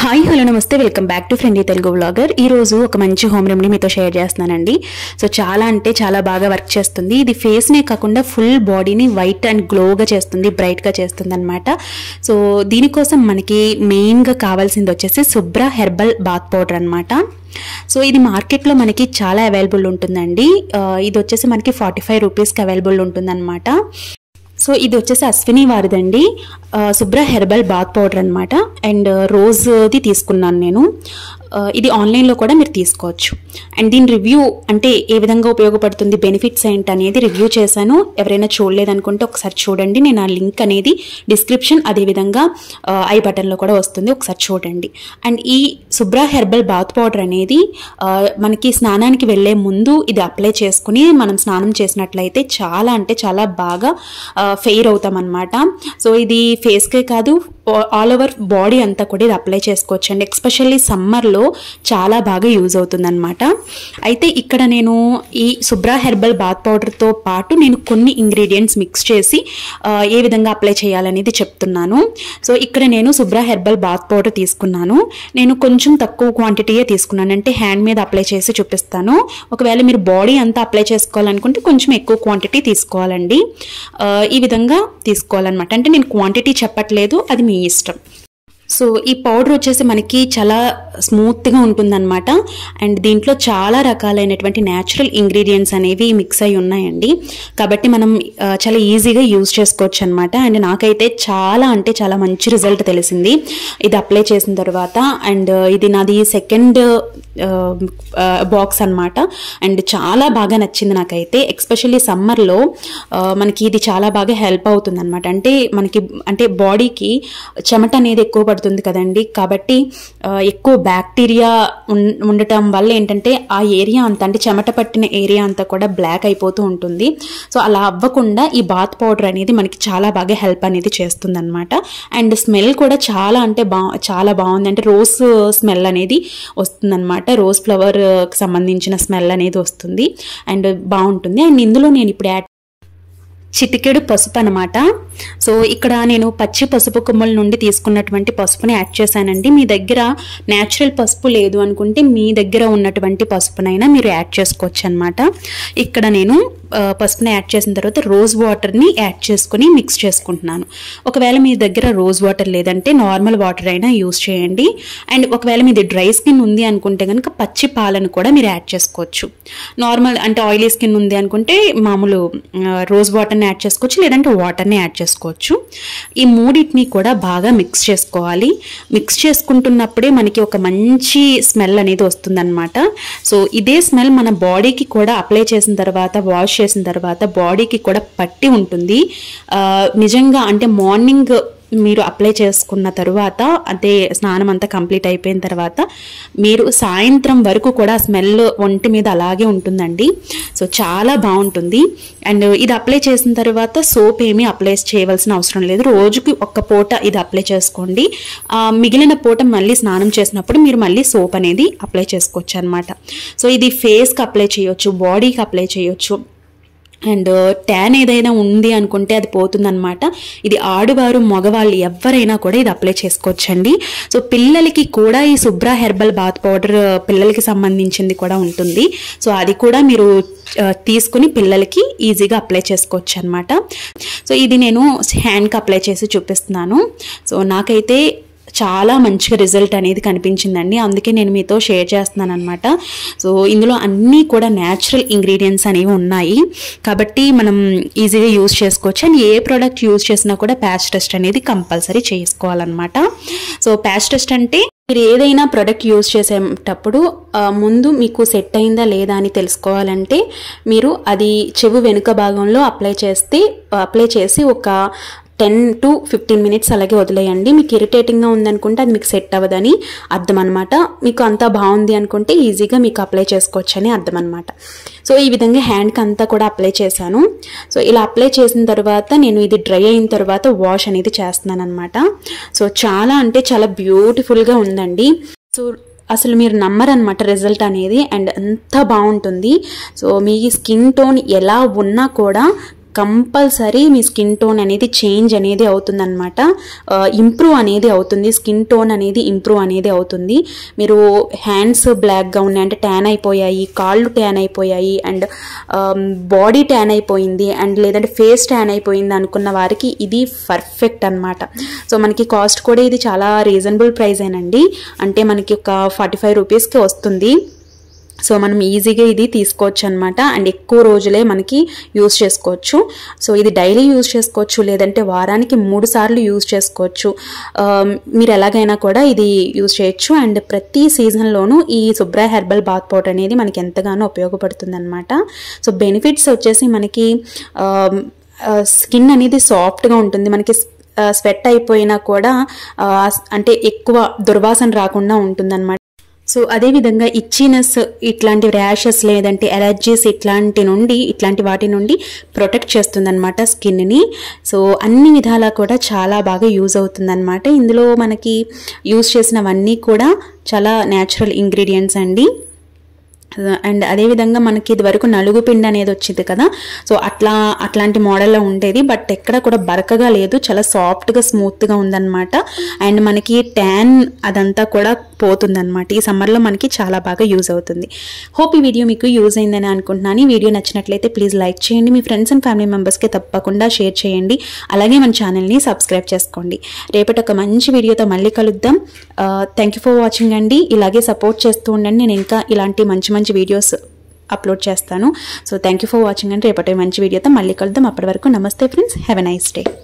hi hello నమస్తే welcome back to friendly Telugu vlogger ఈ రోజు ఒక మంచి హోమ్ రెమెడీ మీతో షేర్ చేస్తున్నానండి సో చాలా అంటే చాలా బాగా వర్క్ చేస్తుంది ఇది ఫేస్నే కాకుండా ఫుల్ బాడీని వైట్ అండ్ గ్లోగా చేస్తుంది బ్రైట్గా చేస్తుంది అనమాట సో దీనికోసం మనకి మెయిన్గా కావాల్సింది వచ్చేసి శుభ్ర హెర్బల్ బాత్ పౌడర్ అనమాట సో ఇది మార్కెట్లో మనకి చాలా అవైలబుల్ ఉంటుందండి ఆ, ఇది వచ్చేసి మనకి ఫార్టీ ఫైవ్ రూపీస్కి అవైలబుల్ ఉంటుందన్నమాట సో ఇది వచ్చేసి అశ్విని వారిదండి ఆ, శుభ్ర హెర్బల్ బాత్ పౌడర్ అనమాట అండ్ రోజ్ది తీసుకున్నాను నేను ఆ, ఇది ఆన్లైన్లో కూడా మీరు తీసుకోవచ్చు అండ్ దీని రివ్యూ అంటే ఏ విధంగా ఉపయోగపడుతుంది బెనిఫిట్స్ ఏంటి అనేది రివ్యూ చేశాను ఎవరైనా చూడలేదనుకుంటే ఒకసారి చూడండి నేను ఆ లింక్ అనేది డిస్క్రిప్షన్ అదేవిధంగా ఆ, ఐ బటన్లో కూడా వస్తుంది ఒకసారి చూడండి అండ్ ఈ శుభ్ర హెర్బల్ బాత్ పౌడర్ అనేది ఆ, మనకి స్నానానికి వెళ్ళే ముందు ఇది అప్లై చేసుకుని మనం స్నానం చేసినట్లయితే చాలా అంటే చాలా బాగా ఫెయిర్ అవుతాం అనమాట సో ఇది ఫేస్కే కాదు ఆల్ ఓవర్ బాడీ అంతా కూడా ఇది అప్లై చేసుకోవచ్చు అండి ఎక్స్పెషల్లీ సమ్మర్లో చాలా బాగా యూజ్ అవుతుంది అనమాట అయితే ఇక్కడ నేను ఈ శుభ్ర హెర్బల్ బాత్ పౌడర్తో పాటు నేను కొన్ని ఇంగ్రీడియంట్స్ మిక్స్ చేసి ఆ, ఏ విధంగా అప్లై చేయాలనేది చెప్తున్నాను సో ఇక్కడ నేను శుభ్ర హెర్బల్ బాత్ పౌడర్ తీసుకున్నాను నేను కొంచెం తక్కువ క్వాంటిటీయే తీసుకున్నాను అంటే హ్యాండ్ మీద అప్లై చేసి చూపిస్తాను ఒకవేళ మీరు బాడీ అంతా అప్లై చేసుకోవాలనుకుంటే కొంచెం ఎక్కువ క్వాంటిటీ తీసుకోవాలండి ఆ, ఈ విధంగా తీసుకోవాలన్నమాట అంటే నేను క్వాంటిటీ చెప్పట్లేదు అది మీ ఇష్టం సో ఈ పౌడర్ వచ్చేసి మనకి చాలా స్మూత్గా ఉంటుందన్నమాట అండ్ దీంట్లో చాలా రకాలైనటువంటి న్యాచురల్ ఇంగ్రీడియంట్స్ అనేవి మిక్స్ అయి ఉన్నాయండి కాబట్టి మనం ఆ, చాలా ఈజీగా యూజ్ చేసుకోవచ్చు అనమాట అండ్ నాకైతే చాలా అంటే చాలా మంచి రిజల్ట్ తెలిసింది ఇది అప్లై చేసిన తర్వాత అండ్ ఇది నాది సెకండ్ బాక్స్ అన్నమాట అండ్ చాలా బాగా నచ్చింది నాకైతే ఎక్స్పెషల్లీ సమ్మర్లో మనకి ఇది చాలా బాగా హెల్ప్ అవుతుంది అనమాట అంటే మనకి అంటే బాడీకి చెమట అనేది ఎక్కువ పడుతుంది కదండి కాబట్టి ఆ, ఎక్కువ బ్యాక్టీరియా ఉన్- ఉండటం వల్ల ఏంటంటే ఆ ఏరియా అంతా అంటే చెమట పట్టిన ఏరియా అంతా కూడా బ్లాక్ అయిపోతూ ఉంటుంది సో అలా అవ్వకుండా ఈ బాత్ పౌడర్ అనేది మనకి చాలా బాగా హెల్ప్ అనేది చేస్తుంది అనమాట అండ్ స్మెల్ కూడా చాలా అంటే బా చాలా బాగుంది అంటే రోజ్ స్మెల్ అనేది వస్తుందన్నమాట రోజ్ ఫ్లవర్ కి సంబంధించిన స్మెల్ అనేది వస్తుంది అండ్ బాగుంటుంది అండ్ ఇందులో నేను ఇప్పుడు యాడ్ చిటికెడు పసుపు అనమాట సో ఇక్కడ నేను పచ్చి పసుపు కొమ్మల నుండి తీసుకున్నటువంటి పసుపుని యాడ్ చేశానండి మీ దగ్గర న్యాచురల్ పసుపు లేదు అనుకుంటే మీ దగ్గర ఉన్నటువంటి పసుపునైనా మీరు యాడ్ చేసుకోవచ్చు అనమాట ఇక్కడ నేను ఆ, పసుపుని యాడ్ చేసిన తర్వాత రోజ్ వాటర్ని యాడ్ చేసుకుని మిక్స్ చేసుకుంటున్నాను ఒకవేళ మీ దగ్గర రోజ్ వాటర్ లేదంటే నార్మల్ వాటర్ అయినా యూస్ చేయండి అండ్ ఒకవేళ మీది డ్రై స్కిన్ ఉంది అనుకుంటే కనుక పచ్చి పాలను కూడా మీరు యాడ్ చేసుకోవచ్చు నార్మల్ అంటే ఆయిలీ స్కిన్ ఉంది అనుకుంటే మామూలు ఆ, రోజ్ వాటర్ని యాడ్ చేసుకోవచ్చు లేదంటే వాటర్ని యాడ్ చేసుకోవచ్చు ఈ మూడింటిని కూడా బాగా మిక్స్ చేసుకోవాలి మిక్స్ చేసుకుంటున్నప్పుడే మనకి ఒక మంచి స్మెల్ అనేది వస్తుందన్నమాట సో ఇదే స్మెల్ మన బాడీకి కూడా అప్లై చేసిన తర్వాత వాష్ చేసిన తర్వాత బాడీకి కూడా పట్టి ఉంటుంది ఆ, నిజంగా అంటే మార్నింగ్ మీరు అప్లై చేసుకున్న తర్వాత అంటే స్నానం అంతా కంప్లీట్ అయిపోయిన తర్వాత మీరు సాయంత్రం వరకు కూడా స్మెల్ ఒంటి మీద అలాగే ఉంటుందండి సో చాలా బాగుంటుంది అండ్ ఇది అప్లై చేసిన తర్వాత సోప్ ఏమీ అప్లై చేయవలసిన అవసరం లేదు రోజుకి ఒక్క పూట ఇది అప్లై చేసుకోండి ఆ, మిగిలిన పూట మళ్ళీ స్నానం చేసినప్పుడు మీరు మళ్ళీ సోప్ అనేది అప్లై చేసుకోవచ్చు అనమాట సో ఇది ఫేస్కి అప్లై చేయొచ్చు బాడీకి అప్లై చేయొచ్చు అండ్ ట్యాన్ ఏదైనా ఉంది అనుకుంటే అది పోతుందన్నమాట ఇది ఆడవారు మగవాళ్ళు ఎవరైనా కూడా ఇది అప్లై చేసుకోవచ్చండి సో పిల్లలకి కూడా ఈ శుభ్ర హెర్బల్ బాత్ పౌడర్ పిల్లలకి సంబంధించింది కూడా ఉంటుంది సో అది కూడా మీరు ఆ, తీసుకుని పిల్లలకి ఈజీగా అప్లై చేసుకోవచ్చు అనమాట సో ఇది నేను హ్యాండ్కి అప్లై చేసి చూపిస్తున్నాను సో నాకైతే చాలా మంచిగా రిజల్ట్ అనేది కనిపించిందండి అందుకే నేను మీతో షేర్ చేస్తున్నాను అనమాట సో ఇందులో అన్నీ కూడా న్యాచురల్ ఇంగ్రీడియంట్స్ అనేవి ఉన్నాయి కాబట్టి మనం ఈజీగా యూజ్ చేసుకోవచ్చు అండ్ ఏ ప్రోడక్ట్ యూజ్ చేసినా కూడా ప్యాచ్ టెస్ట్ అనేది కంపల్సరీ చేసుకోవాలన్నమాట సో ప్యాచ్ టెస్ట్ అంటే మీరు ఏదైనా ప్రోడక్ట్ యూజ్ చేసేటప్పుడు ఆ, ముందు మీకు సెట్ అయిందా లేదా అని తెలుసుకోవాలంటే మీరు అది చెవు వెనుక భాగంలో అప్లై చేస్తే అప్లై చేసి ఒక టెన్ టు ఫిఫ్టీన్ మినిట్స్ అలాగే వదిలేయండి మీకు ఇరిటేటింగ్గా ఉందనుకుంటే అది మీకు సెట్ అవ్వదని అర్థం అనమాట మీకు అంతా బాగుంది అనుకుంటే ఈజీగా మీకు అప్లై చేసుకోవచ్చు అని అర్థం అనమాట సో ఈ విధంగా హ్యాండ్కి అంతా కూడా అప్లై చేశాను సో ఇలా అప్లై చేసిన తర్వాత నేను ఇది డ్రై అయిన తర్వాత వాష్ అనేది చేస్తున్నాను అనమాట సో చాలా అంటే చాలా బ్యూటిఫుల్గా ఉందండి సో అసలు మీరు నమ్మరనమాట రిజల్ట్ అనేది అండ్ అంత బాగుంటుంది సో మీ స్కిన్ టోన్ ఎలా ఉన్నా కూడా కంపల్సరీ మీ స్కిన్ టోన్ అనేది చేంజ్ అనేది అవుతుందన్నమాట ఇంప్రూవ్ అనేది అవుతుంది స్కిన్ టోన్ అనేది ఇంప్రూవ్ అనేది అవుతుంది మీరు హ్యాండ్స్ బ్లాక్గా ఉన్నాయి అంటే ట్యాన్ అయిపోయాయి కాళ్ళు ట్యాన్ అయిపోయాయి అండ్ బాడీ ట్యాన్ అయిపోయింది అండ్ లేదంటే ఫేస్ ట్యాన్ అయిపోయింది అనుకున్న వారికి ఇది పర్ఫెక్ట్ అనమాట సో మనకి కాస్ట్ కూడా ఇది చాలా రీజనబుల్ ప్రైజేనండి అంటే మనకి ఒక ఫార్టీ ఫైవ్ రూపీస్కి వస్తుంది సో మనం ఈజీగా ఇది తీసుకోవచ్చు అనమాట అండ్ ఎక్కువ రోజులే మనకి యూస్ చేసుకోవచ్చు సో ఇది డైలీ యూస్ చేసుకోవచ్చు లేదంటే వారానికి మూడు సార్లు యూస్ చేసుకోవచ్చు ఆ, మీరు ఎలాగైనా కూడా ఇది యూస్ చేయొచ్చు అండ్ ప్రతి సీజన్లోనూ ఈ శుభ్ర హెర్బల్ బాత్ పౌడర్ అనేది మనకి ఎంతగానో ఉపయోగపడుతుంది అనమాట సో బెనిఫిట్స్ వచ్చేసి మనకి స్కిన్ అనేది సాఫ్ట్గా ఉంటుంది మనకి స్వెట్ అయిపోయినా కూడా ఆ, అంటే ఎక్కువ దుర్వాసన రాకుండా ఉంటుందన్నమాట సో అదేవిధంగా ఇచ్చినెస్ ఇట్లాంటి ర్యాషెస్ లేదంటే ఎలర్జీస్ ఇట్లాంటి నుండి ఇట్లాంటి వాటి నుండి ప్రొటెక్ట్ చేస్తుందన్నమాట స్కిన్ని సో అన్ని విధాలా కూడా చాలా బాగా యూజ్ అవుతుందన్నమాట ఇందులో మనకి యూజ్ చేసినవన్నీ కూడా చాలా న్యాచురల్ ఇంగ్రీడియంట్స్ అండి అండ్ అదేవిధంగా మనకి ఇది వరకు నలుగు పిండి అనేది వచ్చింది కదా సో అట్లా అట్లాంటి మోడల్లో ఉండేది బట్ ఎక్కడ కూడా బరకగా లేదు చాలా సాఫ్ట్గా స్మూత్గా ఉందన్నమాట అండ్ మనకి ట్యాన్ అదంతా కూడా పోతుందన్నమాట ఈ సమ్మర్లో మనకి చాలా బాగా యూజ్ అవుతుంది హోప్ ఈ వీడియో మీకు యూజ్ అయిందని అనుకుంటున్నాను ఈ వీడియో నచ్చినట్లయితే ప్లీజ్ లైక్ చేయండి మీ ఫ్రెండ్స్ అండ్ ఫ్యామిలీ మెంబర్స్కి తప్పకుండా షేర్ చేయండి అలాగే మన ఛానల్ని సబ్స్క్రైబ్ చేసుకోండి రేపటి ఒక మంచి వీడియోతో మళ్ళీ కలుద్దాం థ్యాంక్ యూ ఫర్ వాచింగ్ అండి ఇలాగే సపోర్ట్ చేస్తూ ఉండండి నేను ఇంకా ఇలాంటి మంచి మంచి వీడియోస్ అప్లోడ్ చేస్తాను so thank you for watching అండి రేపటి మంచి వీడియోతో మళ్ళీ కలుద్దాం అప్పటి వరకు నమస్తే friends have a nice day